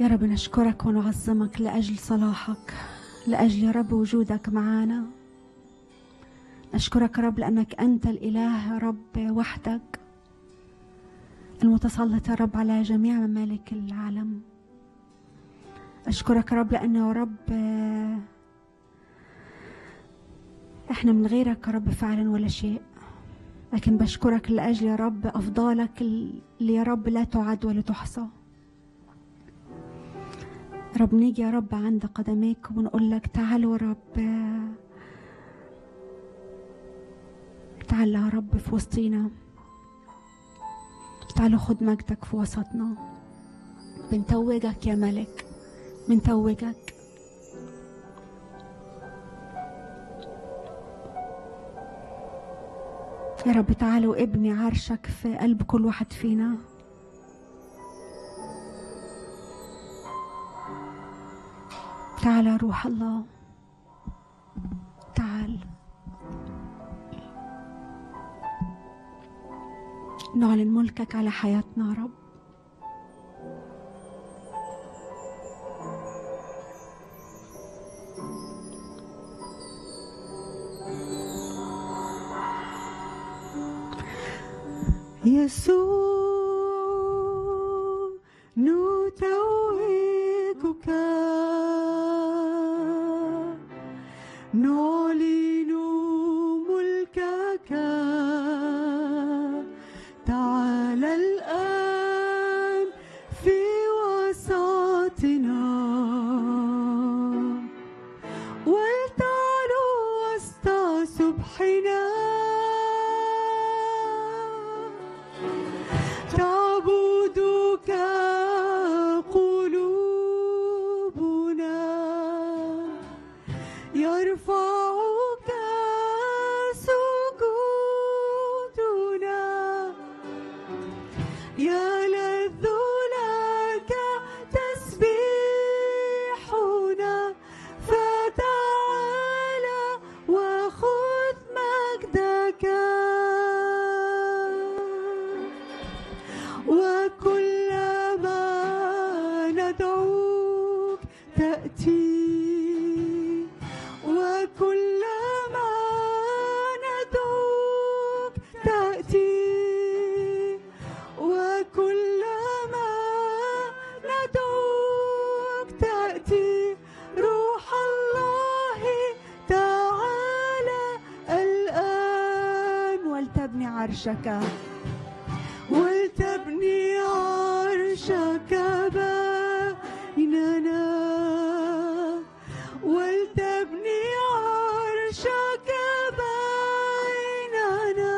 يا رب نشكرك ونعظمك لأجل صلاحك لأجل يا رب وجودك معنا نشكرك يا رب لأنك أنت الإله يا رب وحدك المتسلط يا رب على جميع ممالك العالم أشكرك يا رب لأنه يا رب احنا من غيرك يا رب فعلا ولا شيء لكن بشكرك لأجل يا رب أفضالك اللي يا رب لا تعد ولا تحصى رب نيجي يا رب عند قدميك ونقول لك تعالوا يا رب تعال يا رب في وسطينا تعالوا خد مجدك في وسطنا بنتوجك يا ملك بنتوجك يا رب تعالوا ابني عرشك في قلب كل واحد فينا تعال روح الله تعال نعلن ملكك على حياتنا يا رب يسوع نتوهجك نعلن ملكك تعال الآن في وسطنا ولتعلو وسط صبحنا تعبدك قلوبنا يرفعك سجودنا يلذ لك تسبيحنا فتعالى وخذ مجدك وكلما ندعوك تأتي وكلما ندعوك تأتي وكلما ندعوك تأتي روح الله تعالى الآن ولتبني عرشك ولتبني عرشك بيننا ولتبني عرشك بيننا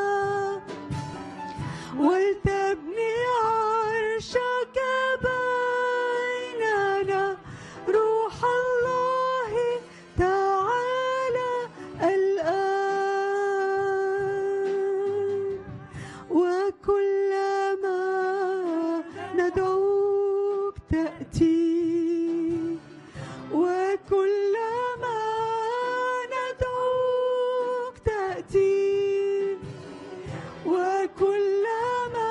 ولتبني عرشك بيننا روح الله تعالى الآن وكلما ندعوك تأتي وكلما ندعوك تأتي وكلما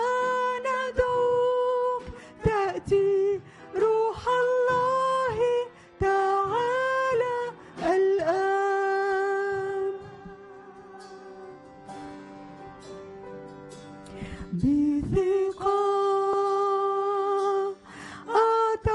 ندعوك تأتي روح الله تعالى الآن بثقة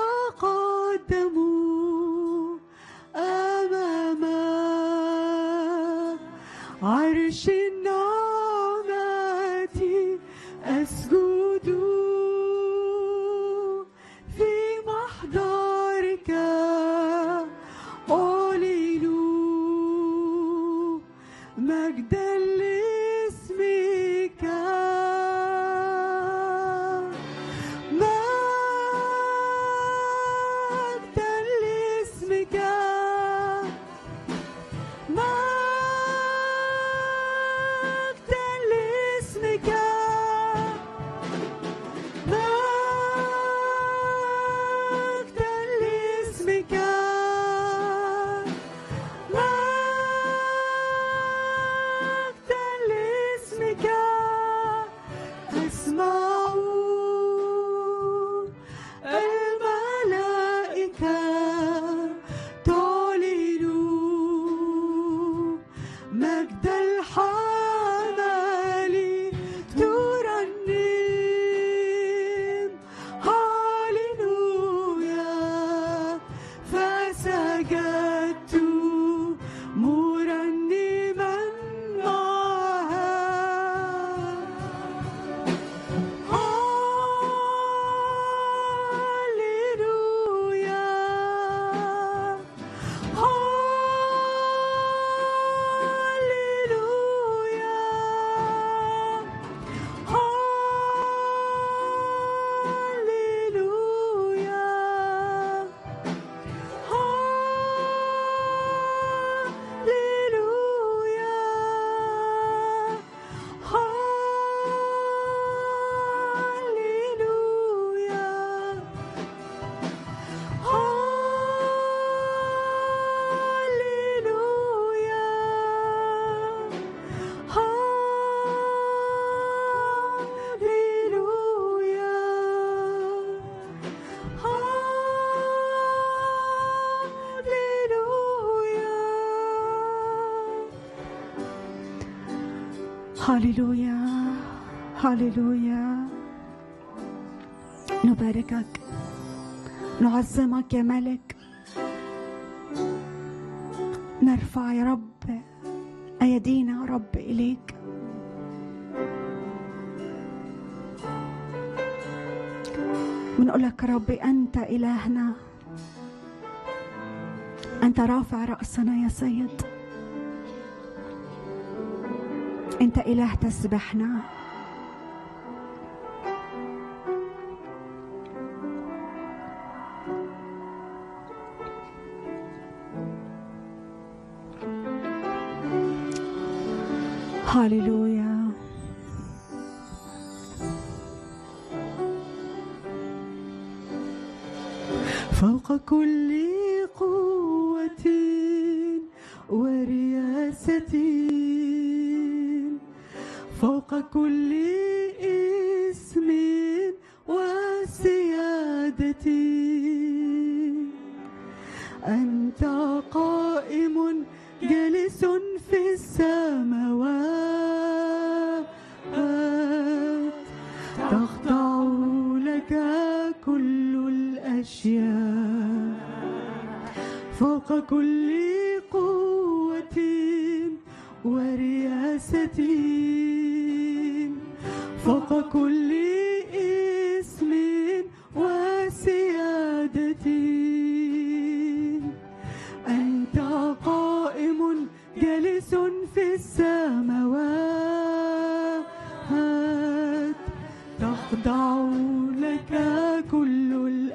هاليلويا هاليلويا نباركك نعظمك يا ملك نرفع يا رب أيدينا يا رب إليك بنقول لك يا رب أنت إلهنا أنت رافع رأسنا يا سيد أنت إله تسبحنا هاليلويا فوق كل قوة ورياسة فوق كل اسم وسيادة أنت قائم جالس في السماوات تخضع لك كل الأشياء فوق كل قوة ورياسة فوق كل اسم وسيادة أنت قائم جالس في السماوات تخضع لك كل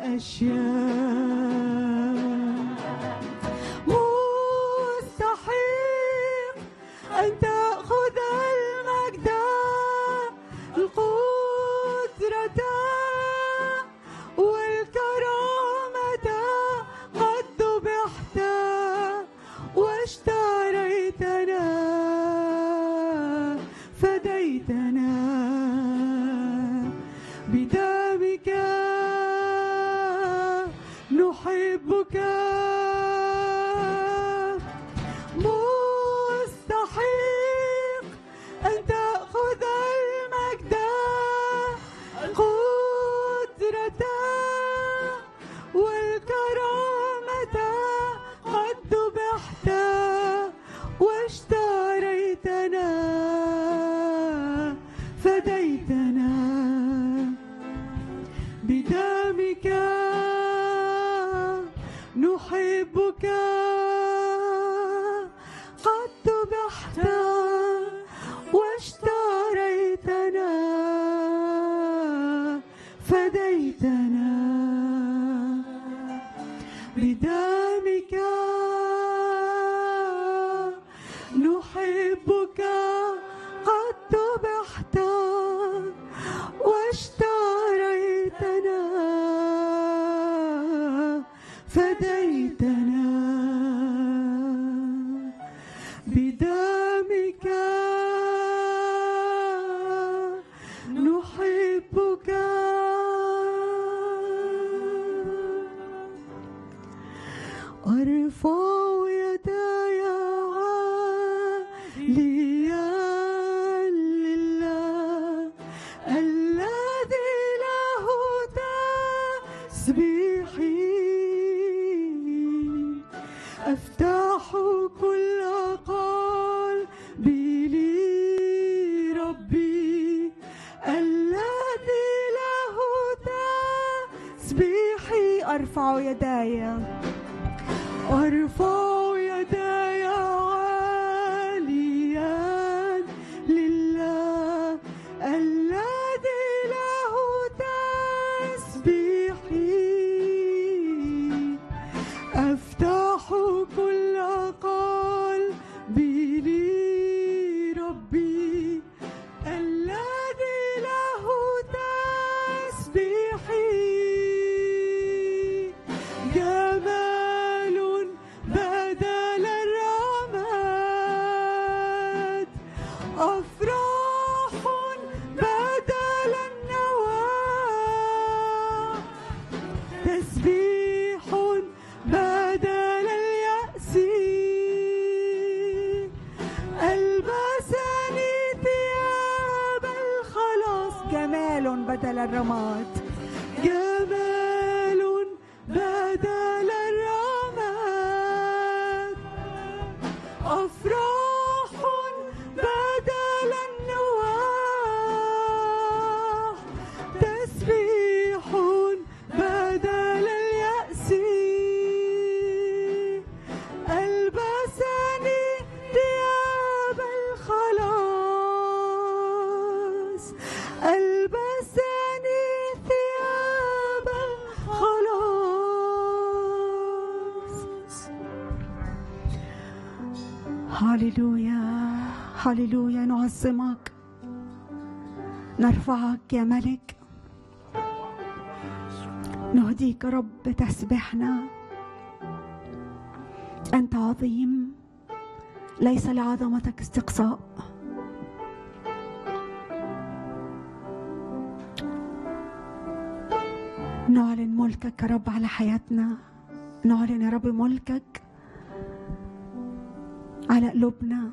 الأشياء مستحيل أن تأخذ المجد القدرة والكرامة قد ذبحت واشتريتنا فديتنا بدمك نحبك مستحيل أن تأخذ المجد القدرة والكرامة قد ذبحت واشتريتنا فديتنا بدمك نحبك قد ذبحت واشتريتنا فديتنا بدمك نحبك قد ذبحت واشتريتنا فديتنا بدمك نحبك أرفع يداي عاليا لله الذي له تسبيحي أفتح كل قلبي لربي الذي له تسبيحي أرفع يداي أرفع يداي عاليا لله الذي له تسبيحي أفتح كل قلبي لربي الذي له تسبيحي جمال الرماد جمال بدل الرماد أفراح بدل النواح تسبيح بدل اليأس ألبسني ثياب الخلاص ألبسني ثياب الخلاص هاليلويا هاليلويا نعظمك نرفعك يا ملك نهديك يا رب تسبحنا انت عظيم ليس لعظمتك استقصاء نعلن ملكك يا رب على حياتنا نعلن يا رب ملكك على قلوبنا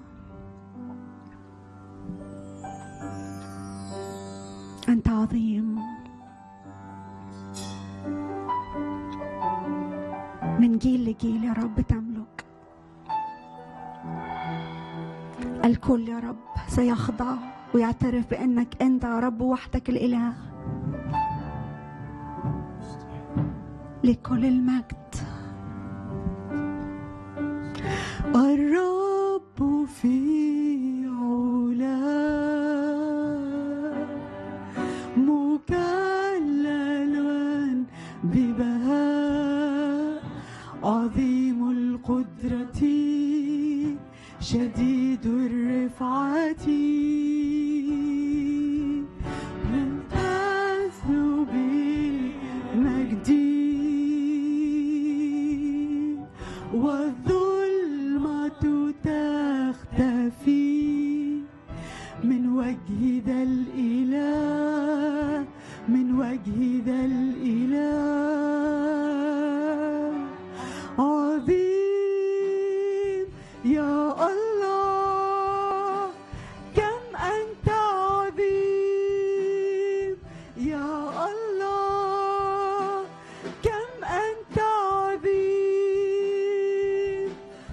انت عظيم من جيل لجيل يا رب تملك الكل يا رب سيخضع ويعترف بانك انت يا رب وحدك الاله لكل المجد الرب في علا مكللا ببهاء عظيم القدرة شديد الرفعة ممتاز بالمجد والظلمة تختفي من وجه ذا الإله من وجه ذا الإله عظيم يا الله كم أنت عظيم يا الله كم أنت عظيم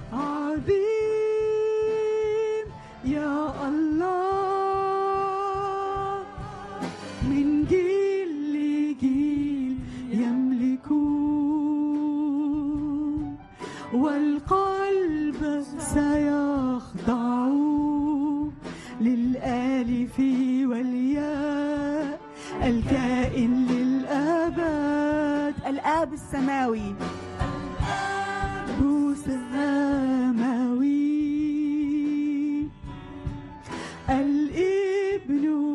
عظيم يا الله من جيل لجيل يملكون والقلب سيخضع للآلف والياء الكائن للأبد الآب السماوي الآب السماوي الابن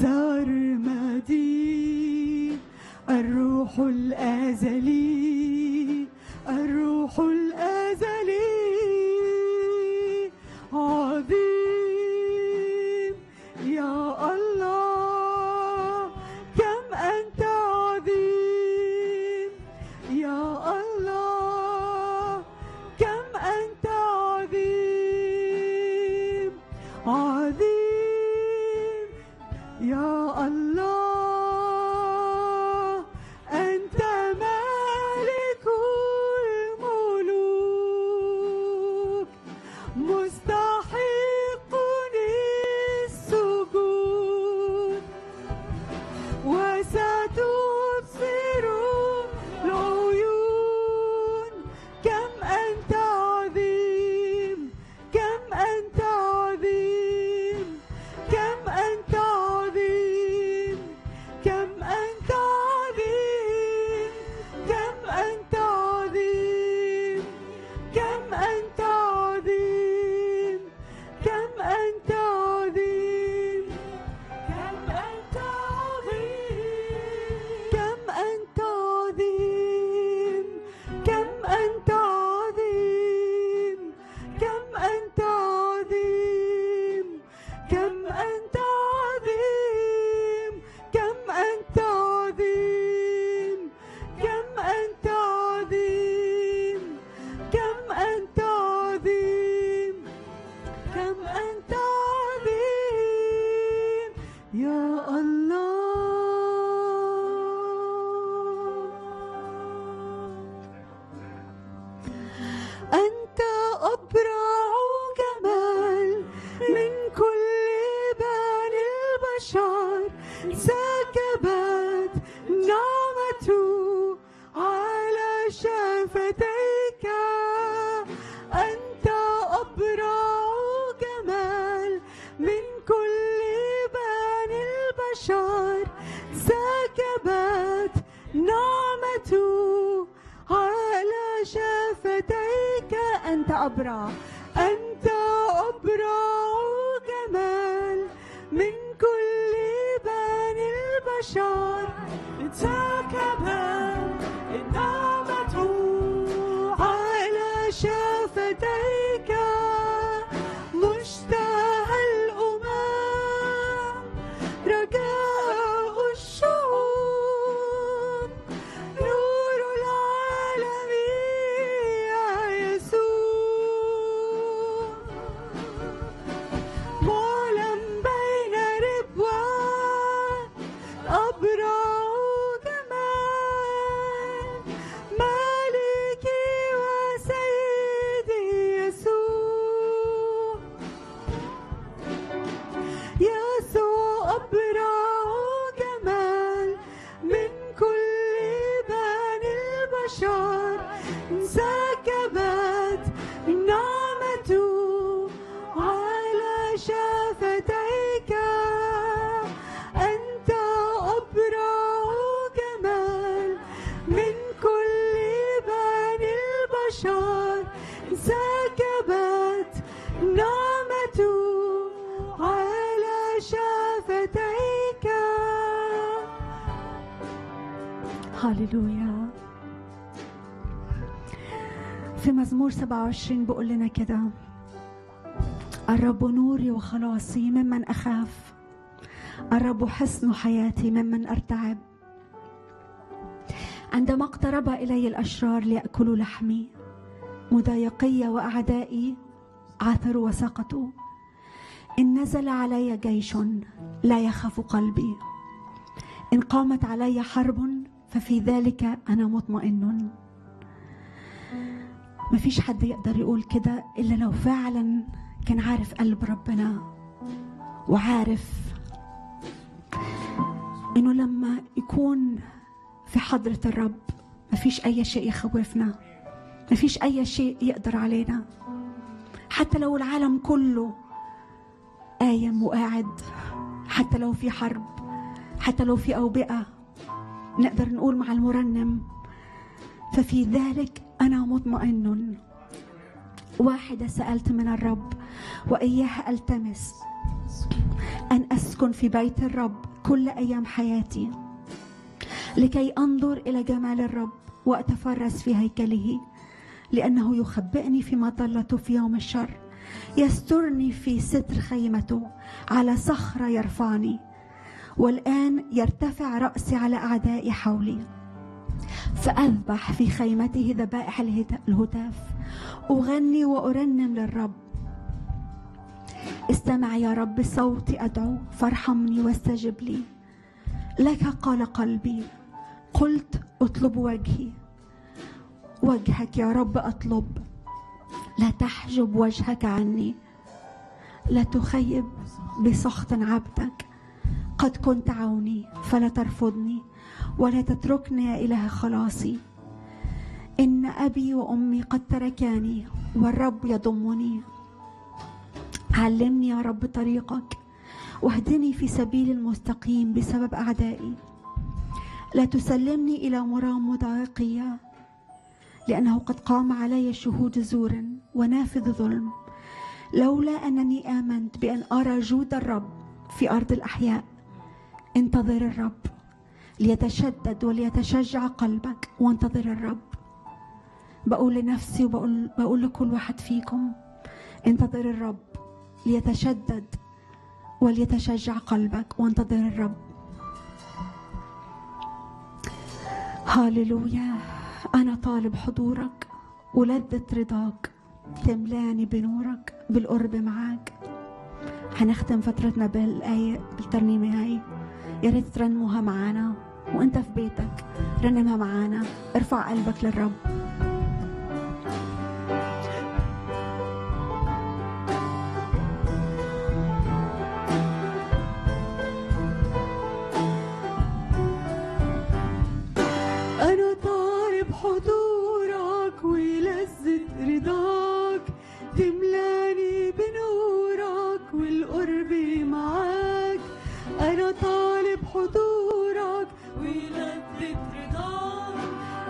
سرمدي الروح الازلي الروح الازلي عظيم يا الله كم انت عظيم يا الله كم انت عظيم عظيم يا الله أنت على شفتيك أنت أبرع أنت أبرع جمال من كل بني البشر انسكبت النعمة على شفتيك مشتهى الأمم رجاء الشعوب نور العالم يا يسوع معلم بين ربوان أبرع جمال مالكي وسيدي يسوع يسوع أبرع جمال من كل بني البشر انسكبت النعمة على شفتيك أنت أبرع جمال من كل بني البشر انسكبت النعمة على شفتيك هللويا في مزمور 27 بيقول لنا كده الرب نوري وخلاصي ممن أخاف الرب حصن حياتي ممن أرتعب عندما اقترب إلي الأشرار ليأكلوا لحمي مضايقي وأعدائي عثروا وسقطوا إن نزل علي جيش لا يخاف قلبي إن قامت علي حرب ففي ذلك أنا مطمئن مفيش حد يقدر يقول كده إلا لو فعلا كان عارف قلب ربنا وعارف إنه لما يكون في حضرة الرب مفيش أي شيء يخوفنا مفيش أي شيء يقدر علينا حتى لو العالم كله قايم وقاعد حتى لو في حرب حتى لو في أوبئة نقدر نقول مع المرنم ففي ذلك أنا مطمئن واحدة سألت من الرب وإياها ألتمس أن أسكن في بيت الرب كل أيام حياتي لكي أنظر إلى جمال الرب وأتفرس في هيكله لأنه يخبئني في مظلته في يوم الشر يسترني في ستر خيمته على صخرة يرفعني والآن يرتفع رأسي على أعدائي حولي فأذبح في خيمته ذبائح الهت- الهتاف أغني وأرنم للرب استمع يا رب صوتي أدعو فارحمني واستجب لي لك قال قلبي قلت اطلب وجهي وجهك يا رب أطلب لا تحجب وجهك عني لا تخيب بسخط عبدك قد كنت عوني فلا ترفضني ولا تتركني يا إله خلاصي إن أبي وأمي قد تركاني والرب يضمني علمني يا رب طريقك واهدني في سبيل المستقيم بسبب أعدائي لا تسلمني إلى مرام مضايقية لأنه قد قام علي شهود زور ونافذ ظلم لولا أنني آمنت بأن أرى جود الرب في أرض الأحياء انتظر الرب ليتشدد وليتشجع قلبك وانتظر الرب بقول لنفسي وبقول بقول لكل واحد فيكم انتظر الرب ليتشدد وليتشجع قلبك وانتظر الرب هاللويا أنا طالب حضورك ولذة رضاك تملاني بنورك بالقرب معاك هنختم فترتنا بالآية بالترنيمة هاي يا ريت ترنموها معانا وانت في بيتك رنمها معانا ارفع قلبك للرب أنا طالب حضورك ولذة رضاك تملاني بنورك والقرب معاك أنا طالب حضورك ولذة رضاك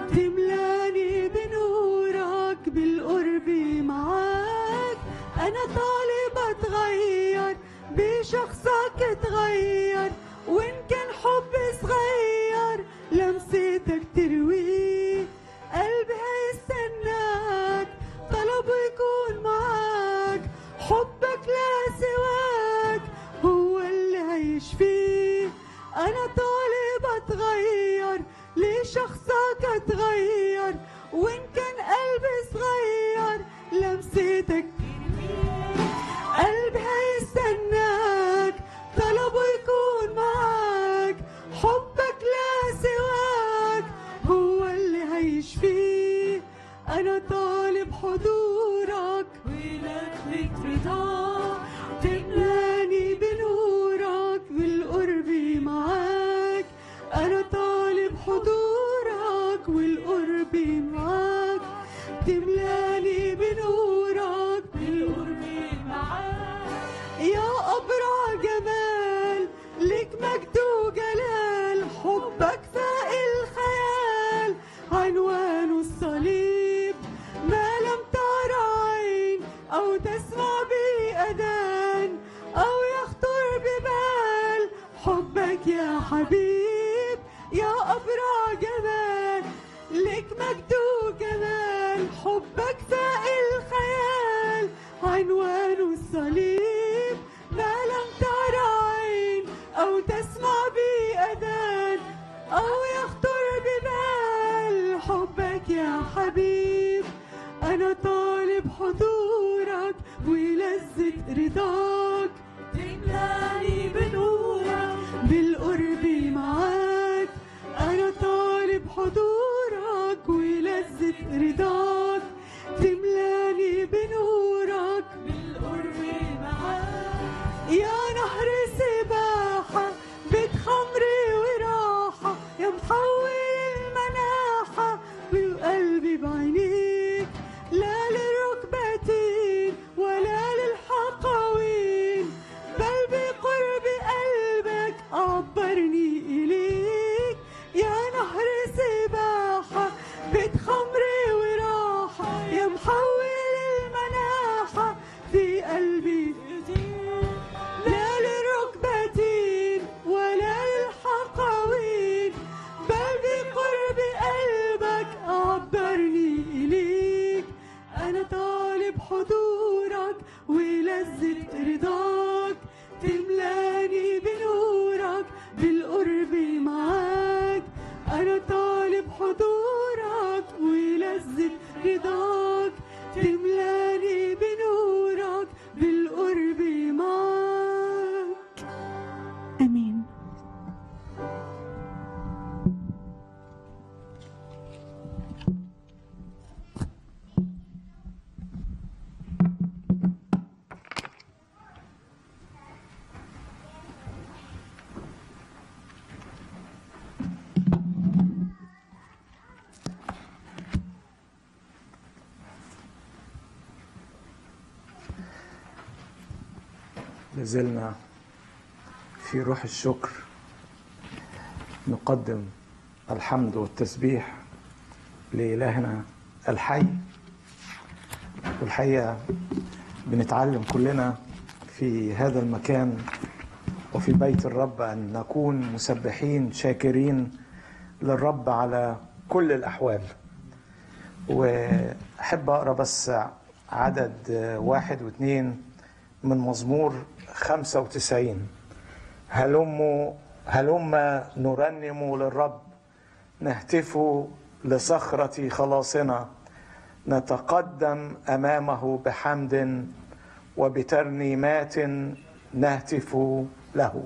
لمستك ترويه قلبي هيستناك طلبه يكون معاك حبك لا سواك هو اللي هيشفيه انا طالب اتغير لشخصك اتغير وان كان قلبي صغير لمستك قلبي هيستناك طلبه يكون معاك حبك لا سواك هو اللي هيشفيه انا طالب حضورك ولك رضاك تملاني بنورك بالقرب معاك انا طالب حضورك والقرب معاك تملاني بنورك بالقرب معاك يا أبرع جمال لك مجد وجلال حبك فاق الخيال عنوانه الصليب ما لم تر عين أو تسمع به أذان أو يخطر ببال حبك يا حبيب يا أبرع جمال لك مجد وجمال حبك فاق الخيال عنوانه الصليب ما لم تر عين أو تسمع به أذان أو يخطر ببال حبك يا حبيب أنا طالب حضورك ولذة رضاك تملاني بنورك بالقرب معاك أنا طالب حضورك ولذة رضاك تملاني بنورك بالقرب معاك يا نهر سباحة بيت خمر وراحة يا محول المناحة وقلبي بعينيك لا للركبتين ولا للحقوين بل بقرب قلبك عبرني إليك يا نهر سباحة بيت خمر وراحة يا محول المناحة في قلبي لا للركبتين ولا للحقوين بل بقرب قلبك عبرني إليك أنا طالب حضورك ولذة رضاك تملاني بنورك بالقرب معاك أنا طالب حضورك ولذة رضاك تملاني بنورك بالقرب معاك امين لازلنا في روح الشكر نقدم الحمد والتسبيح لإلهنا الحي والحقيقة بنتعلم كلنا في هذا المكان وفي بيت الرب أن نكون مسبحين شاكرين للرب على كل الأحوال وأحب أقرأ بس عدد واحد واثنين من مزمور 95 هلم هلم نرنم للرب نهتف لصخرة خلاصنا نتقدم أمامه بحمد وبترنيمات نهتف له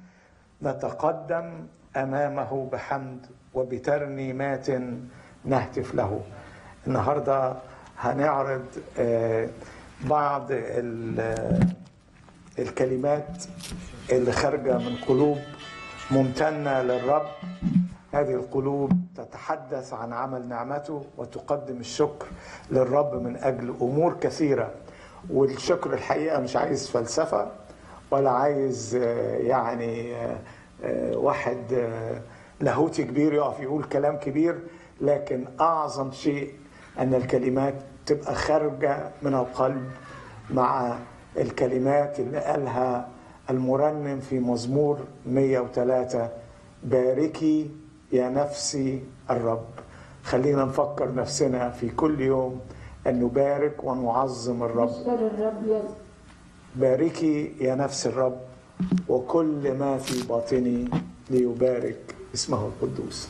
نتقدم أمامه بحمد وبترنيمات نهتف له النهارده هنعرض آه، بعض ال- الكلمات اللي خارجه من قلوب ممتنه للرب هذه القلوب تتحدث عن عمل نعمته وتقدم الشكر للرب من اجل امور كثيره والشكر الحقيقه مش عايز فلسفه ولا عايز آه، يعني آه، آه، واحد آه، لاهوتي كبير يقف يقول كلام كبير لكن اعظم شيء ان الكلمات تبقى خارجه من القلب مع الكلمات اللي قالها المرنم في مزمور 103 باركي يا نفسي الرب خلينا نفكر نفسنا في كل يوم أن نبارك ونعظم الرب اشكر الرب يا باركي يا نفس الرب وكل ما في باطني ليبارك اسمه القدوس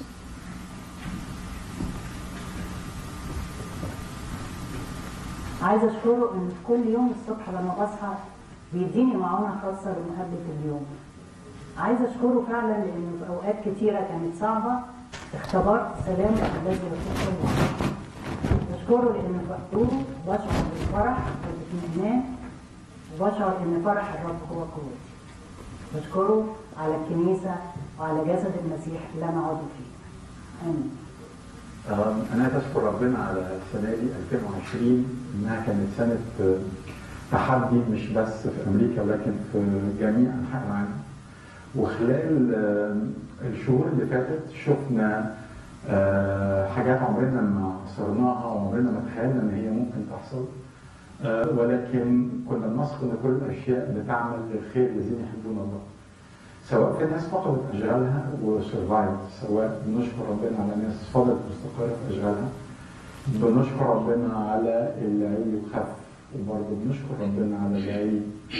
عايزه اشكره ان كل يوم الصبح لما بصحى بيديني معونه خاصه بمهبه اليوم عايزه اشكره فعلا لانه في اوقات كتيره كانت صعبه اختبرت سلام الذي لا تقوى بشكره لان في حضوره بشعر بالفرح والاطمئنان وبشعر ان فرح الرب هو قوتي بشكره على الكنيسه وعلى جسد المسيح اللي انا عضو فيه امين آم، أنا عايز أشكر ربنا على السنة دي 2020 إنها كانت سنة آه، تحدي مش بس في أمريكا ولكن في جميع أنحاء العالم. وخلال آه، الشهور اللي فاتت شفنا آه، حاجات عمرنا ما عصرناها وعمرنا ما تخيلنا إن هي ممكن تحصل. آه، ولكن كنا بنثق إن كل الأشياء بتعمل للخير الذين يحبون الله. سواء في ناس فقدت اشغالها وسرفايف سواء بنشكر ربنا على ناس فضلت مستقره في اشغالها بنشكر ربنا على اللي عيله خف وبرضه بنشكر ربنا على اللي عيله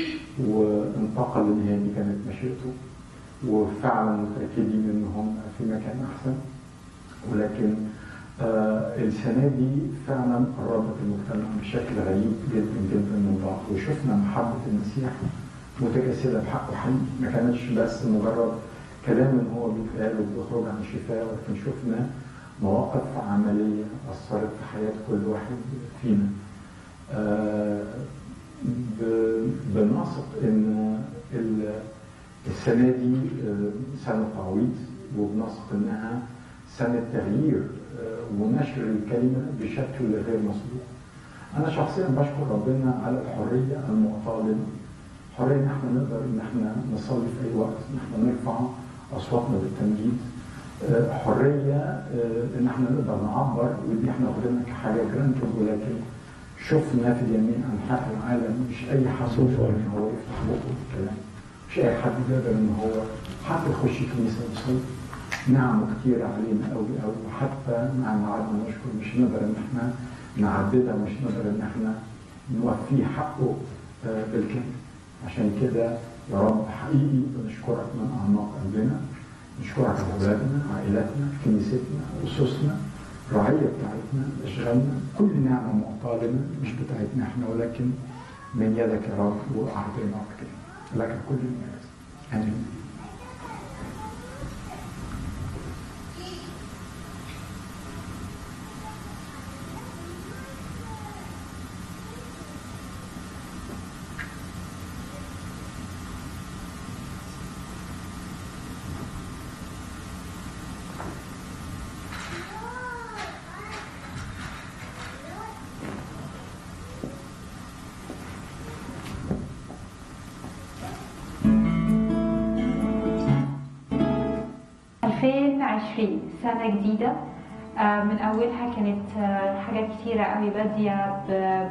وانتقل لان هي دي كانت مشيئته وفعلا متاكدين ان هم في مكان احسن ولكن آه السنه دي فعلا قربت المجتمع بشكل غريب جدا جدا من بعض وشفنا محبه المسيح متجسده بحقه حقيقي ما كانتش بس مجرد كلام ان هو بيتقال وبيخرج عن شفاء ولكن شفنا مواقف عمليه اثرت في حياه كل واحد فينا. آه ب- بنثق ان ال- السنه دي آه، سنه تعويض وبنثق انها سنه تغيير آه، ونشر الكلمه بشكل غير مسبوق. انا شخصيا بشكر ربنا على الحريه المعطاه لنا حريه ان احنا نقدر ان احنا نصلي في اي وقت ان احنا نرفع اصواتنا بالتمجيد آه، حريه آه، ان احنا نقدر نعبر ودي احنا واخدينها كحاجه جرانتد ولكن شفنا في جميع انحاء العالم مش اي حد يقدر ان هو يفتح بقه بالكلام مش اي حد يقدر ان هو حتى يخش كنيسه ويصلي نعم كتير علينا قوي قوي وحتى مع ميعادنا نشكر مش نقدر ان احنا نعددها ومش نقدر ان احنا نوفيه حقه آه، بالكامل عشان كده يا رب حقيقي بنشكرك من اعماق قلبنا نشكرك على اولادنا عائلاتنا كنيستنا اسسنا الرعيه بتاعتنا اشغالنا كل نعمه معطاه لنا مش بتاعتنا احنا ولكن من يدك يا رب واعطيناك كده لك كل المجد امين ألفين عشرين سنة جديدة آه، من أولها كانت آه، حاجات كتيرة قوي بادية ب-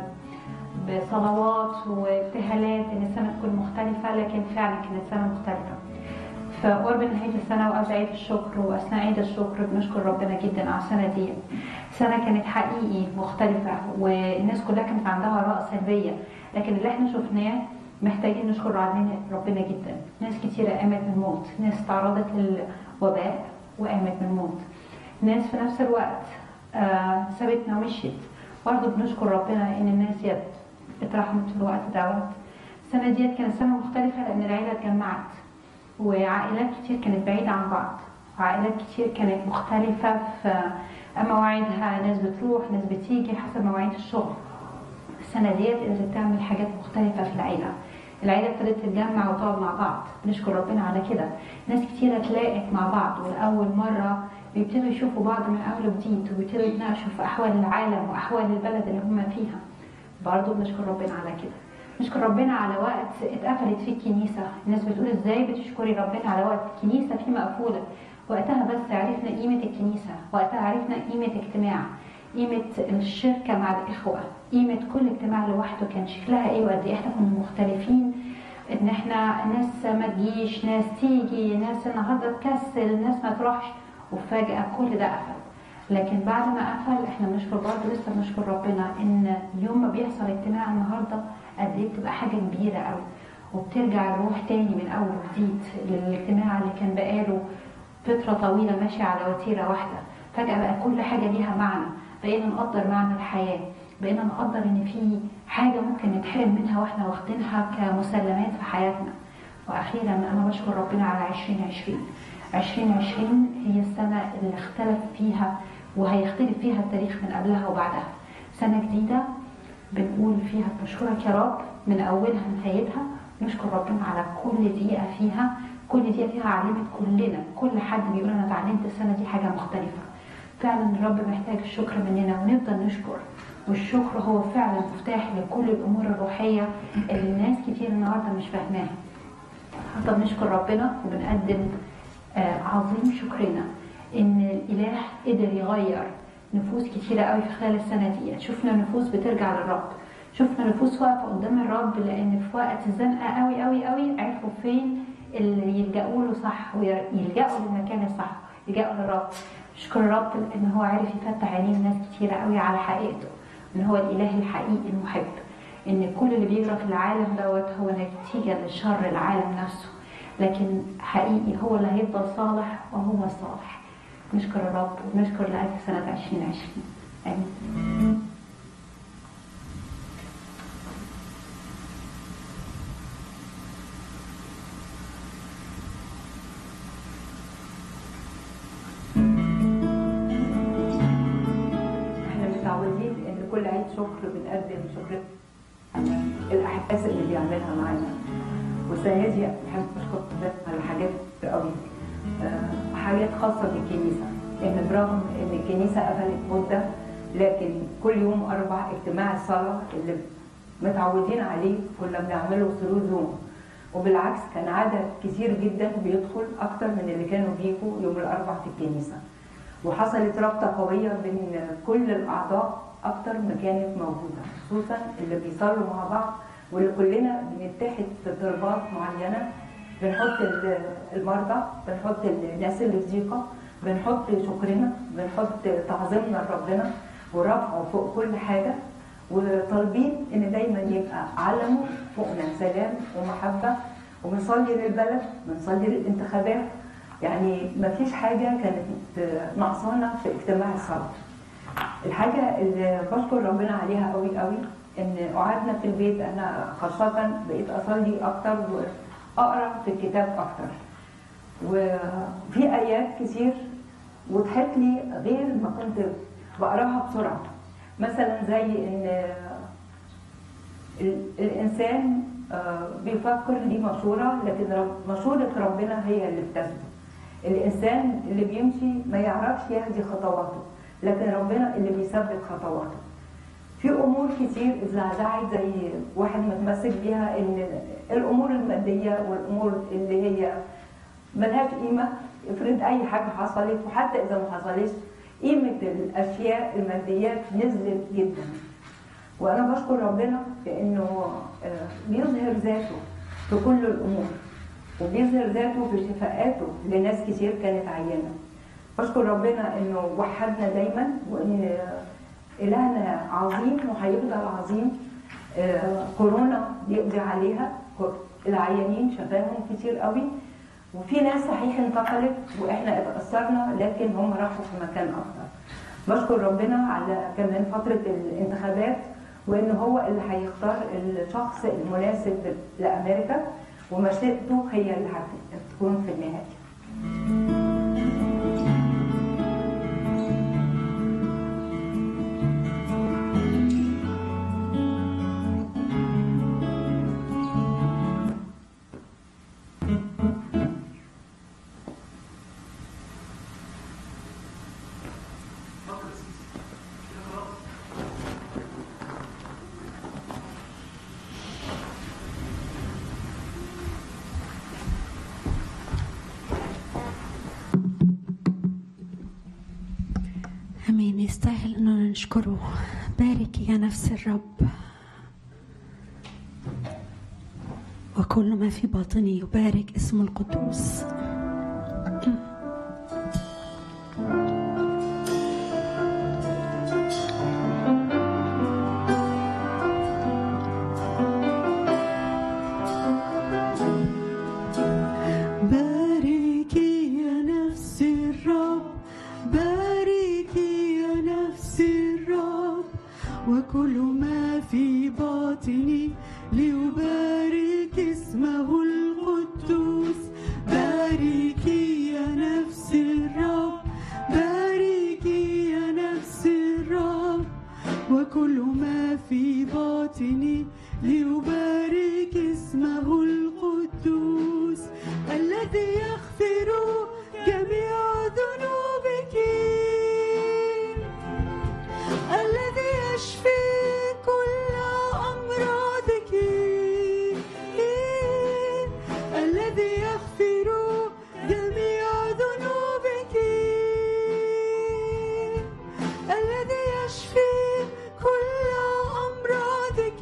بصلوات وابتهالات إن السنة تكون مختلفة لكن فعلا كانت سنة مختلفة فقرب نهاية السنة وقبل عيد الشكر وأثناء عيد الشكر بنشكر ربنا جدا على السنة دي سنة كانت حقيقي مختلفة والناس كلها كانت عندها آراء سلبية لكن اللي احنا شفناه محتاجين نشكر علينا ربنا جدا ناس كتيرة قامت من الموت ناس تعرضت للوباء وقامت من الموت ناس في نفس الوقت آه سابتنا ومشيت برضه بنشكر ربنا ان الناس ديت اترحمت في الوقت دوت السنة ديت كانت سنة مختلفة لأن العيلة اتجمعت وعائلات كتير كانت بعيدة عن بعض وعائلات كتير كانت مختلفة في مواعيدها ناس بتروح ناس بتيجي حسب مواعيد الشغل السنة ديت قدرت تعمل حاجات مختلفة في العيلة العيلة ابتدت تتجمع وتقعد مع بعض نشكر ربنا على كده ناس كتيرة اتلاقت مع بعض ولأول مرة بيبتدوا يشوفوا بعض من أول وجديد وبيبتدوا يتناقشوا في أحوال العالم وأحوال البلد اللي هم فيها برضه بنشكر ربنا على كده نشكر ربنا على وقت اتقفلت فيه الكنيسة الناس بتقول ازاي بتشكري ربنا على وقت الكنيسة فيه مقفولة وقتها بس عرفنا قيمة الكنيسة وقتها عرفنا قيمة اجتماع قيمة الشركة مع الإخوة قيمة كل اجتماع لوحده كان شكلها ايه وقد ايه احنا كنا مختلفين ان احنا ناس ما تجيش ناس تيجي ناس النهارده تكسل ناس ما تروحش وفجأة كل ده قفل لكن بعد ما قفل احنا بنشكر برضه لسه بنشكر ربنا ان يوم ما بيحصل اجتماع النهارده قد ايه بتبقى حاجه كبيره قوي وبترجع الروح تاني من اول وجديد للاجتماع اللي كان بقاله فتره طويله ماشي على وتيره واحده فجاه بقى كل حاجه ليها معنى بقينا نقدر معنى الحياه بقينا نقدر ان في حاجه ممكن نتحرم منها واحنا واخدينها كمسلمات في حياتنا واخيرا انا بشكر ربنا على 2020 2020 هي السنه اللي اختلف فيها وهيختلف فيها التاريخ من قبلها وبعدها سنه جديده بنقول فيها بنشكرك يا رب من اولها لنهايتها نشكر ربنا على كل دقيقه فيها كل دقيقه فيها علمت كلنا كل حد بيقول انا اتعلمت السنه دي حاجه مختلفه فعلا الرب محتاج الشكر مننا ونفضل نشكر والشكر هو فعلا مفتاح لكل الامور الروحيه اللي الناس كتير النهارده مش فاهماها حتى بنشكر ربنا وبنقدم آه، عظيم شكرنا ان الاله قدر يغير نفوس كتيرة قوي في خلال السنة دي شفنا نفوس بترجع للرب شفنا نفوس واقفة قدام الرب لأن في وقت الزنقة قوي قوي قوي عرفوا فين اللي يلجأوا له صح ويلجأوا للمكان الصح يلجأوا للرب شكر الرب إن هو عرف يفتح عينين ناس كتيرة قوي على حقيقته إن هو الإله الحقيقي المحب إن كل اللي بيجرى في العالم دوت هو نتيجة لشر العالم نفسه لكن حقيقي هو اللي هيفضل صالح وهو الصالح نشكر الرب ونشكر لأجل سنة 2020 آمين احنا متعودين ان كل عيد شكر بنقدم شكر على الاحداث اللي بيعملها معانا والسنه دي بحب اشكر ربنا على حاجات كتير قوي آه، حاجات خاصه بالكنيسه ان برغم ان الكنيسه قفلت مده لكن كل يوم اربع اجتماع الصلاه اللي متعودين عليه كنا بنعمله ثرو زوم وبالعكس كان عدد كتير جدا بيدخل اكتر من اللي كانوا بيجوا يوم الاربع في الكنيسه وحصلت رابطه قويه بين كل الاعضاء اكتر ما كانت موجوده خصوصا اللي بيصلوا مع بعض واللي كلنا بنتحد في طلبات معينه بنحط ال- المرضى بنحط الناس اللي في ضيقه بنحط شكرنا بنحط تعظيمنا لربنا ورفعه فوق كل حاجه وطالبين ان دايما يبقى علمه فوقنا سلام ومحبه وبنصلي للبلد بنصلي للانتخابات يعني ما فيش حاجه كانت ناقصانا في اجتماع الصلاه الحاجه اللي بشكر ربنا عليها قوي قوي ان قعدنا في البيت انا خاصه بقيت اصلي اكتر واقرا في الكتاب اكتر وفي ايات كتير وضحت لي غير ما كنت بقراها بسرعه مثلا زي ان ال- الانسان آه، بيفكر دي مشوره لكن رب- مشوره ربنا هي اللي بتثبت الانسان اللي بيمشي ما يعرفش يهدي خطواته لكن ربنا اللي بيثبت خطواته في امور كتير اتزعزعت زي واحد متمسك بيها ان الامور الماديه والامور اللي هي ملهاش قيمه افرض اي حاجه حصلت وحتى اذا ما حصلتش قيمه الاشياء الماديات نزلت جدا وانا بشكر ربنا لانه آه، بيظهر ذاته في كل الامور وبيظهر ذاته في شفاءاته لناس كتير كانت عيانه بشكر ربنا انه وحدنا دايما وان الهنا عظيم وهيفضل عظيم آه، كورونا بيقضي عليها العيانين شفاهم كتير قوي وفي ناس صحيح انتقلت واحنا اتاثرنا لكن هم راحوا في مكان افضل بشكر ربنا على كمان فتره الانتخابات وان هو اللي هيختار الشخص المناسب لامريكا ومشيئته هي اللي هتكون في النهايه امين يستاهل اننا نشكره بارك يا نفس الرب وكل ما في باطني يبارك اسم القدوس وكل ما في باطني ليبارك اسمه القدوس باركي يا نفس الرب باركي يا نفس الرب وكل ما في باطني ليبارك اسمه القدوس الذي يغفر جميع ذنوبك الذي يشفي كل أمراضك الذي يغفر جميع ذنوبك الذي يشفي كل أمراضك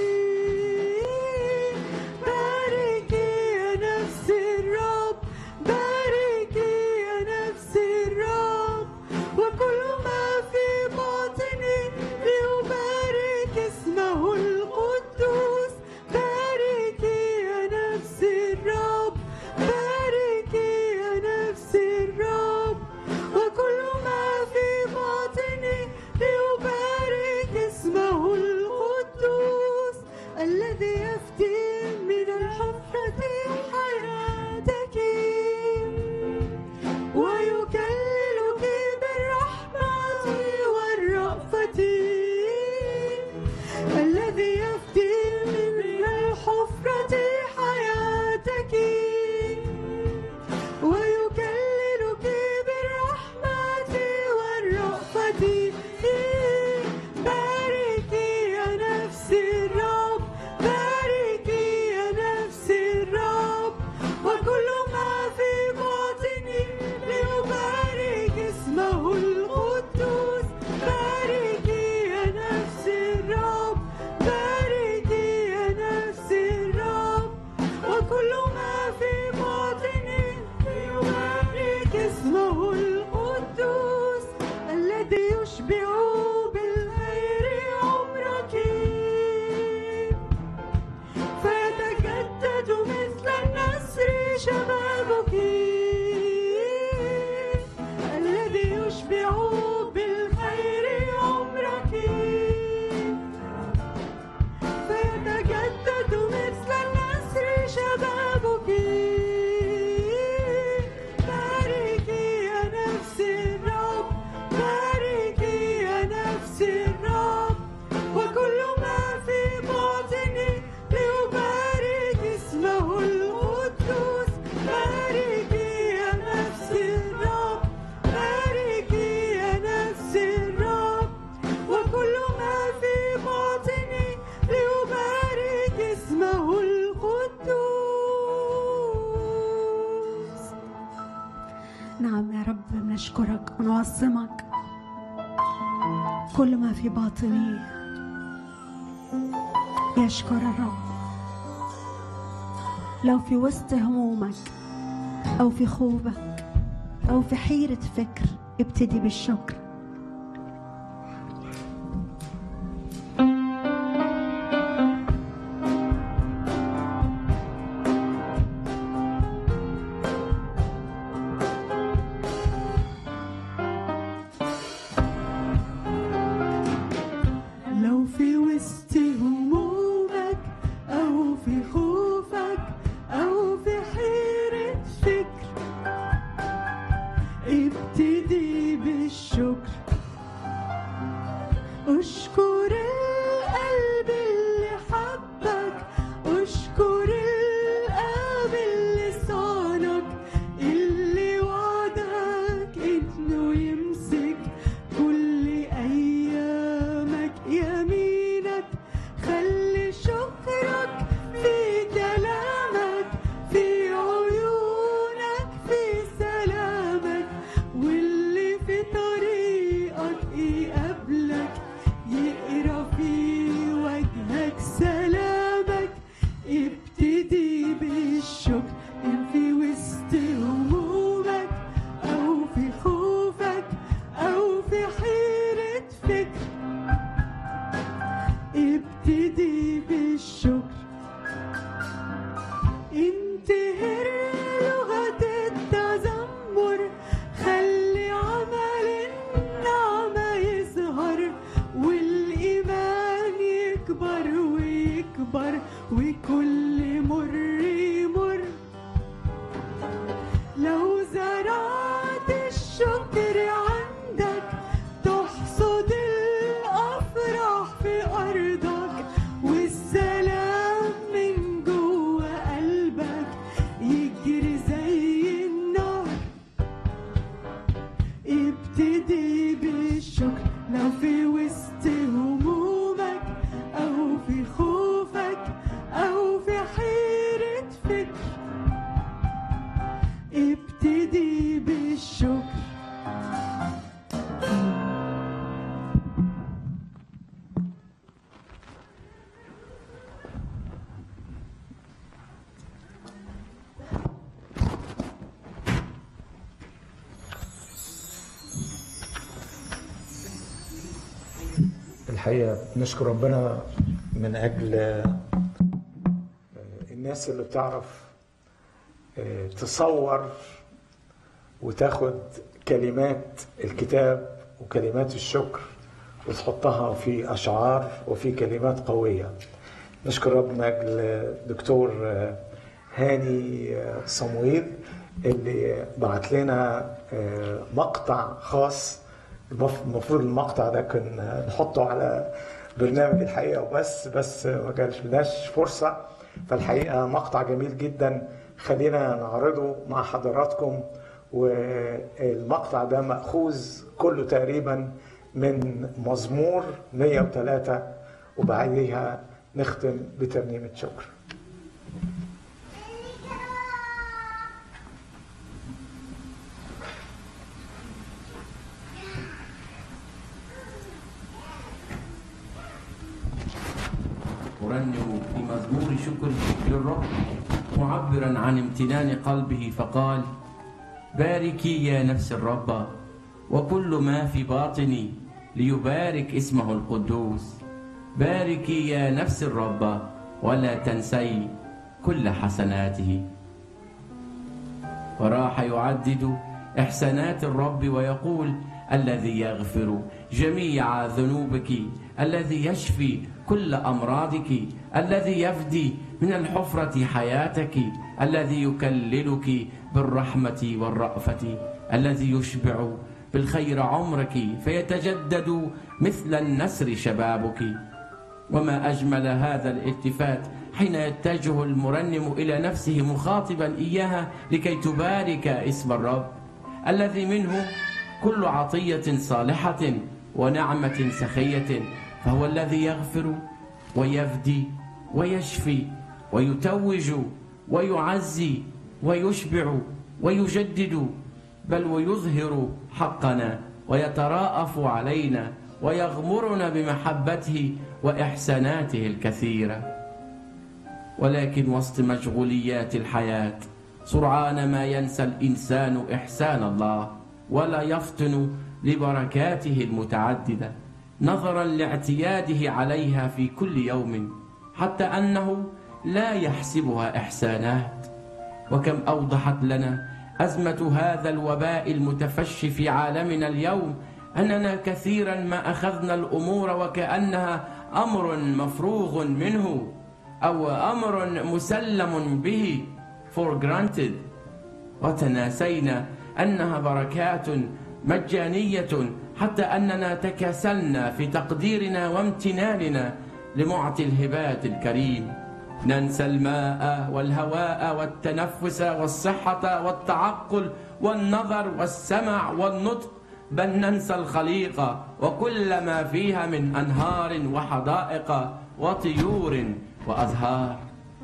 باركي يا نفس الرب باركي يا نفس الرب وكل ما في باطني ليبارك اسمه القدوس باركي يا نفس الرب باركي يا نفس الرب وكل ما في باطني ليبارك اسمه القدوس الذي يفتي من الحفرة حياتك ويكللك بالرحمة والرأفة الذي يفتي من الحفرة حياتك ويكللك بالرحمة والرأفة باركي يا نفس الرب باركي يا نفس الرب وكل ما في باطني ليبارك اسمه القدوس باركي يا نفس الرب باركي يا نفس الرب وكل ما في باطني ليبارك اسمه القدوس الذي يشبع بالخير عمرك فيتجدد مثل النسر شبابك الذي يشبع بالخير عمرك فيتجدد مثل النسر شبابك باركي يا نفس الرب باركي يا نفس الرب وكل ما في باطني ليبارك اسمه القدوس باركي يا نفس الرب باركي يا نفس الرب وكل ما في باطني ليبارك اسمه القدوس نعم يا رب بنشكرك ونعظمك كل ما في باطني يشكر الرب لو في وسط همومك أو في خوفك أو في حيرة فكر ابتدي بالشكر لو في وسط همومك أو في خوفك أو في حيرة فكر ابتدي بالشكر ابتدي بالشكر لو في وسط همومك أو في خوفك أو في حيرة فكر ابتدي بالشكر الحقيقة نشكر ربنا من أجل آه، الناس اللي بتعرف آه، تصور وتاخد كلمات الكتاب وكلمات الشكر وتحطها في أشعار وفي كلمات قوية نشكر رب من أجل دكتور آه، هاني آه، صمويل اللي بعت لنا آه، مقطع خاص المف- المفروض المقطع ده كنا نحطه على برنامج الحقيقه وبس بس ما كانش لناش فرصه فالحقيقه مقطع جميل جدا خلينا نعرضه مع حضراتكم والمقطع ده مأخوذ كله تقريبا من مزمور 103 وبعديها نختم بترنيمة شكر أرنم بمزمور شكر للرب معبرا عن امتنان قلبه فقال باركي يا نفس الرب وكل ما في باطني ليبارك اسمه القدوس باركي يا نفس الرب ولا تنسي كل حسناته وراح يعدد إحسانات الرب ويقول الذي يغفر جميع ذنوبك الذي يشفي كل أمراضك الذي يفدي من الحفرة حياتك الذي يكللك بالرحمة والرأفة الذي يشبع بالخير عمرك فيتجدد مثل النسر شبابك وما أجمل هذا الالتفات حين يتجه المرنم إلى نفسه مخاطبا إياها لكي تبارك اسم الرب الذي منه كل عطية صالحة ونعمة سخية فهو الذي يغفر ويفدي ويشفي ويتوج ويعزي ويشبع ويجدد بل ويظهر حقنا ويتراءف علينا ويغمرنا بمحبته واحساناته الكثيره ولكن وسط مشغوليات الحياه سرعان ما ينسى الانسان احسان الله ولا يفطن لبركاته المتعدده نظرا لاعتياده عليها في كل يوم حتى انه لا يحسبها احسانات وكم اوضحت لنا ازمه هذا الوباء المتفشي في عالمنا اليوم اننا كثيرا ما اخذنا الامور وكانها امر مفروغ منه او امر مسلم به for granted وتناسينا انها بركات مجانيه حتى اننا تكاسلنا في تقديرنا وامتناننا لمعطي الهبات الكريم ننسى الماء والهواء والتنفس والصحه والتعقل والنظر والسمع والنطق بل ننسى الخليقه وكل ما فيها من انهار وحدائق وطيور وازهار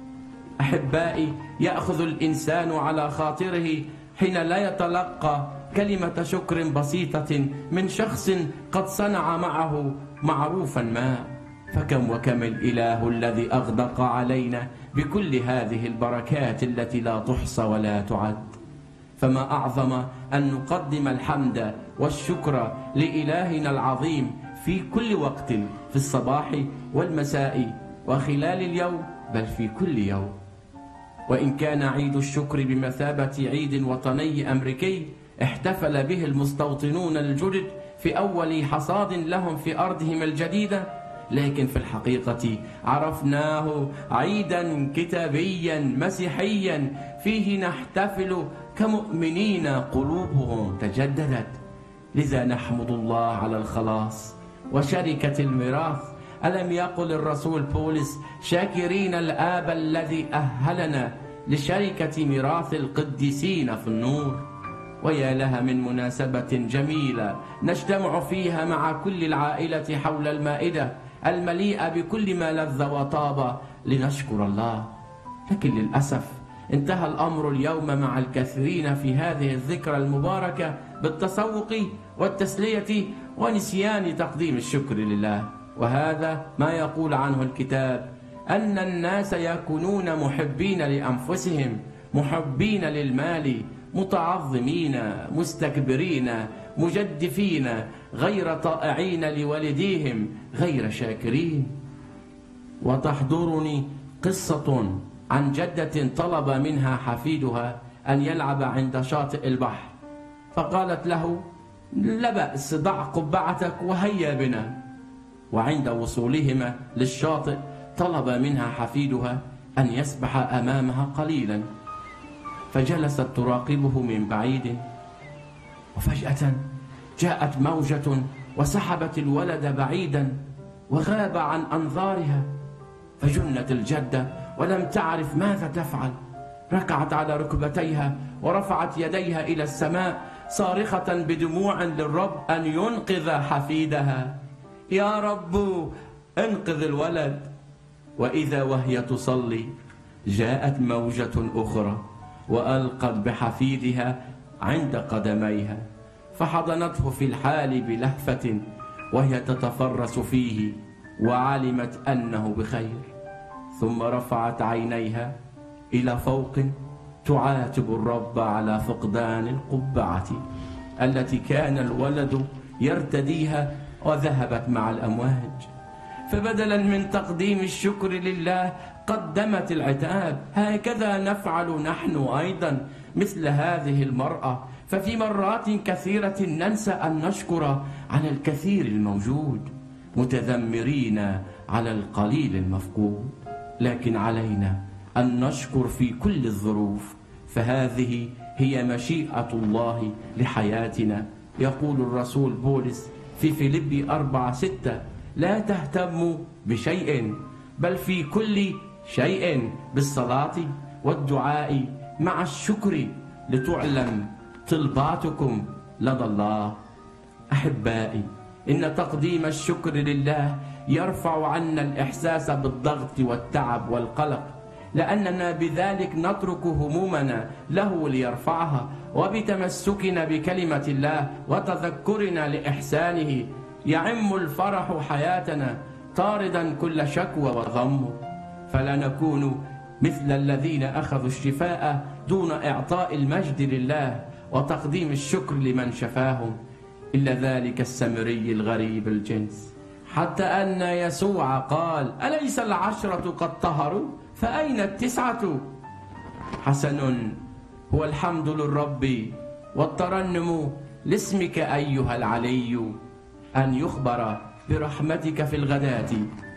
احبائي ياخذ الانسان على خاطره حين لا يتلقى كلمه شكر بسيطه من شخص قد صنع معه معروفا ما فكم وكم الاله الذي اغدق علينا بكل هذه البركات التي لا تحصى ولا تعد فما اعظم ان نقدم الحمد والشكر لالهنا العظيم في كل وقت في الصباح والمساء وخلال اليوم بل في كل يوم وإن كان عيد الشكر بمثابة عيد وطني أمريكي احتفل به المستوطنون الجدد في أول حصاد لهم في أرضهم الجديدة لكن في الحقيقة عرفناه عيدا كتابيا مسيحيا فيه نحتفل كمؤمنين قلوبهم تجددت لذا نحمد الله على الخلاص وشركة الميراث ألم يقل الرسول بولس شاكرين الآب الذي أهلنا لشركة ميراث القديسين في النور ويا لها من مناسبة جميلة نجتمع فيها مع كل العائلة حول المائدة المليئة بكل ما لذ وطاب لنشكر الله لكن للأسف انتهى الأمر اليوم مع الكثيرين في هذه الذكرى المباركة بالتسوق والتسلية ونسيان تقديم الشكر لله وهذا ما يقول عنه الكتاب أن الناس يكونون محبين لأنفسهم محبين للمال متعظمين مستكبرين مجدفين غير طائعين لوالديهم غير شاكرين وتحضرني قصة عن جدة طلب منها حفيدها أن يلعب عند شاطئ البحر فقالت له لا بأس ضع قبعتك وهيا بنا وعند وصولهما للشاطئ طلب منها حفيدها أن يسبح أمامها قليلا فجلست تراقبه من بعيد وفجأة جاءت موجة وسحبت الولد بعيدا وغاب عن أنظارها فجنت الجدة ولم تعرف ماذا تفعل ركعت على ركبتيها ورفعت يديها إلى السماء صارخة بدموع للرب أن ينقذ حفيدها يا رب انقذ الولد وإذا وهي تصلي جاءت موجة أخرى وألقت بحفيدها عند قدميها فحضنته في الحال بلهفة وهي تتفرس فيه وعلمت أنه بخير ثم رفعت عينيها إلى فوق تعاتب الرب على فقدان القبعة التي كان الولد يرتديها وذهبت مع الأمواج فبدلا من تقديم الشكر لله قدمت العتاب هكذا نفعل نحن أيضا مثل هذه المرأة ففي مرات كثيرة ننسى أن نشكر على الكثير الموجود متذمرين على القليل المفقود لكن علينا أن نشكر في كل الظروف فهذه هي مشيئة الله لحياتنا يقول الرسول بولس في فيليبي أربعة ستة لا تهتموا بشيء بل في كل شيء بالصلاة والدعاء مع الشكر لتعلم طلباتكم لدى الله أحبائي إن تقديم الشكر لله يرفع عنا الإحساس بالضغط والتعب والقلق لأننا بذلك نترك همومنا له ليرفعها وبتمسكنا بكلمة الله وتذكرنا لإحسانه يعم الفرح حياتنا طاردا كل شكوى وغم فلا نكون مثل الذين أخذوا الشفاء دون إعطاء المجد لله وتقديم الشكر لمن شفاهم إلا ذلك السمري الغريب الجنس حتى أن يسوع قال أليس العشرة قد طهروا فأين التسعة حسن هو الحمد للرب والترنم لاسمك أيها العلي أن يخبر برحمتك في الغداة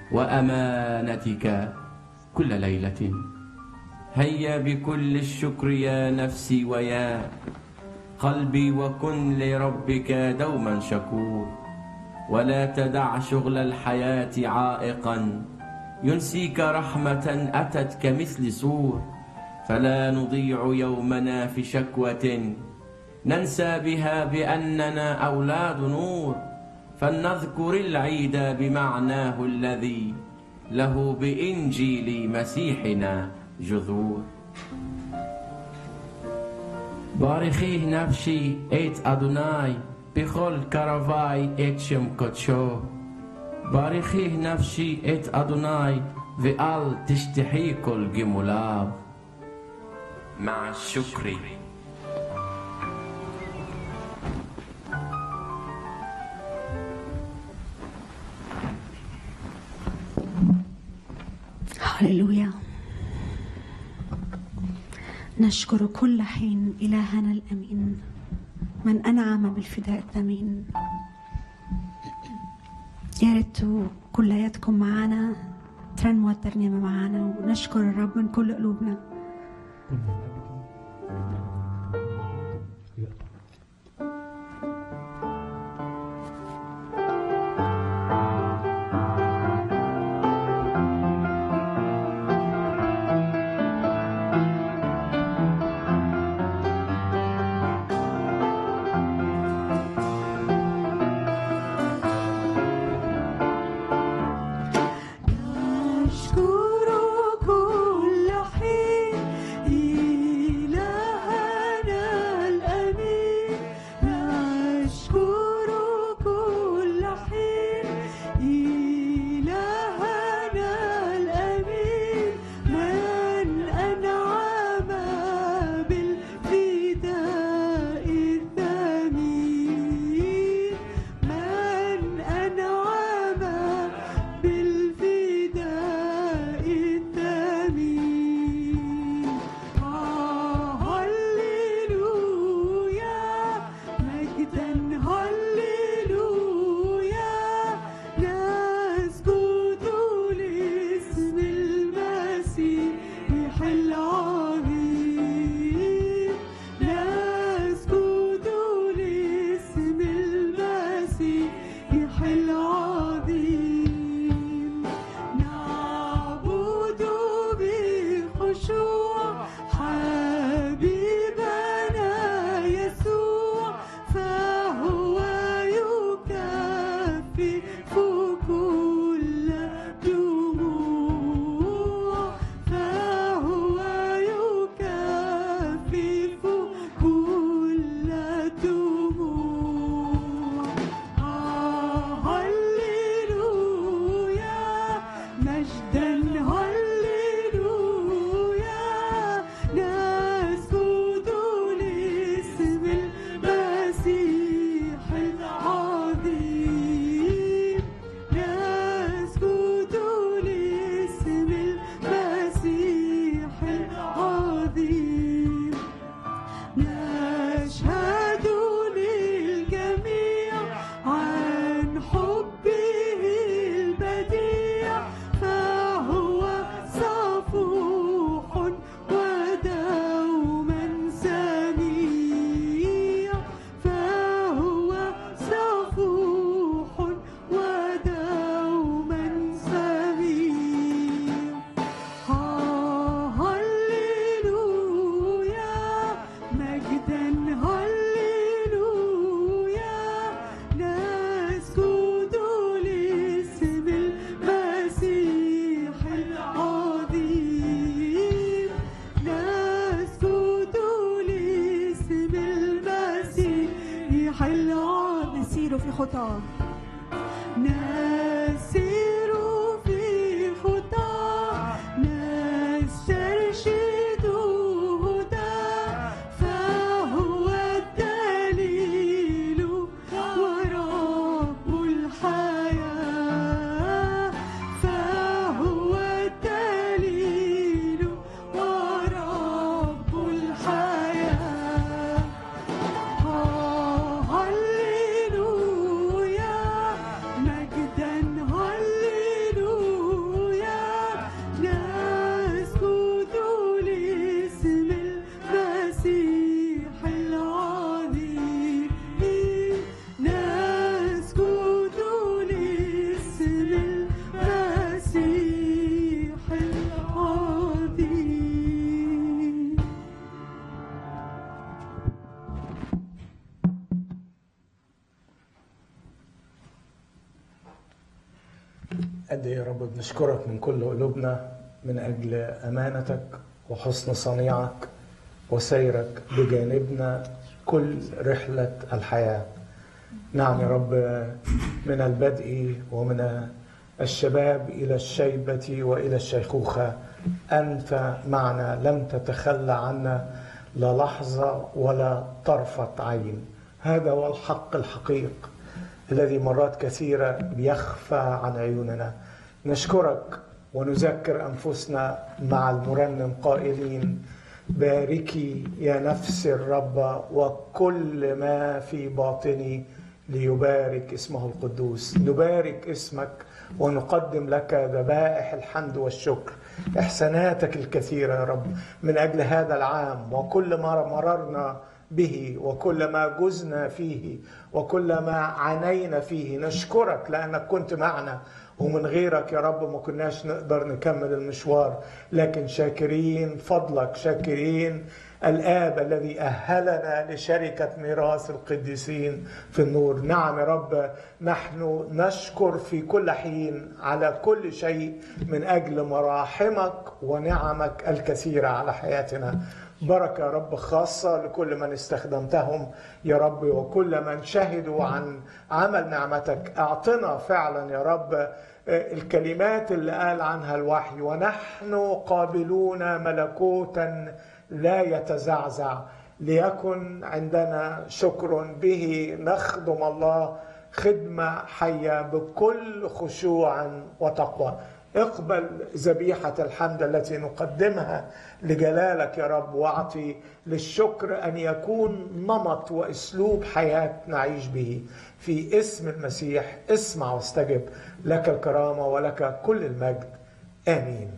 وأمانتك كل ليلة هيا بكل الشكر يا نفسي ويا قلبي وكن لربك دوما شكور ولا تدع شغل الحياة عائقا ينسيك رحمة أتت كمثل سور فلا نضيع يومنا في شكوة ننسى بها بأننا أولاد نور فلنذكر العيد بمعناه الذي له بإنجيل مسيحنا جذور بارخيه نفسي ات أدوناي بכל קרבי את שם קודשו. ברכיه נפשי את אדוני ואל תשתחי כל גמוליו. مع الشكر هللويا نشكر كل حين إلهنا الأمين من أنعم بالفداء الثمين يا ريت كلياتكم معانا ترنموا الترنيمة معانا ونشكر الرب من كل قلوبنا يخفف كل دموع فهو يكفف كل دموع آه هللويا مجدا هللويا نسجد لاسم المسيح العظيم نسجد لاسم المسيح العظيم نشهد للجميع عن حبه البديع فهو صفوح ودوما سميع فهو صفوح ودوما سميع هللويا مجدا هللويا نسجد لاسم المسيح العظيم نسجد لاسم المسيح العظيم نسير في خطاه نسير في خطاه نسترشد هداه فهو الدليل ورب الحياة فهو الدليل ورب الحياة هللويا مجدا هللويا نسجد لاسم المسيح العظيم نسجد لاسم المسيح العظيم قد ايه يا رب بنشكرك من كل قلوبنا من اجل امانتك وحسن صنيعك وسيرك بجانبنا كل رحله الحياه. نعم يا رب من البدء ومن الشباب الى الشيبه والى الشيخوخه انت معنا لم تتخلى عنا لا لحظه ولا طرفه عين. هذا هو الحق الحقيقي الذي مرات كثيرة بيخفى عن عيوننا نشكرك ونذكر أنفسنا مع المرنم قائلين باركي يا نفس الرب وكل ما في باطني ليبارك اسمه القدوس نبارك اسمك ونقدم لك ذبائح الحمد والشكر احساناتك الكثيره يا رب من اجل هذا العام وكل ما مررنا به وكل ما جزنا فيه وكل ما عانينا فيه نشكرك لانك كنت معنا ومن غيرك يا رب ما كناش نقدر نكمل المشوار لكن شاكرين فضلك شاكرين الآب الذي أهلنا لشركة ميراث القديسين في النور نعم يا رب نحن نشكر في كل حين على كل شيء من أجل مراحمك ونعمك الكثيرة على حياتنا بركة يا رب خاصة لكل من استخدمتهم يا رب وكل من شهدوا عن عمل نعمتك اعطنا فعلا يا رب الكلمات اللي قال عنها الوحي ونحن قابلون ملكوتا لا يتزعزع ليكن عندنا شكر به نخدم الله خدمة حية بكل خشوع وتقوى اقبل ذبيحة الحمد التي نقدمها لجلالك يا رب واعطي للشكر أن يكون نمط وأسلوب حياة نعيش به في اسم المسيح اسمع واستجب لك الكرامة ولك كل المجد آمين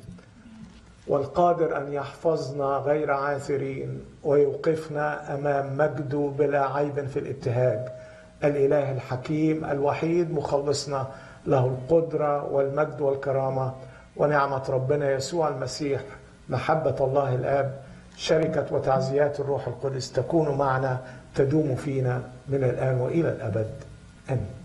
والقادر أن يحفظنا غير عاثرين ويوقفنا أمام مجده بلا عيب في الابتهاج الإله الحكيم الوحيد مخلصنا له القدرة والمجد والكرامة ونعمة ربنا يسوع المسيح محبة الله الآب شركة وتعزيات الروح القدس تكون معنا تدوم فينا من الآن وإلى الأبد آمين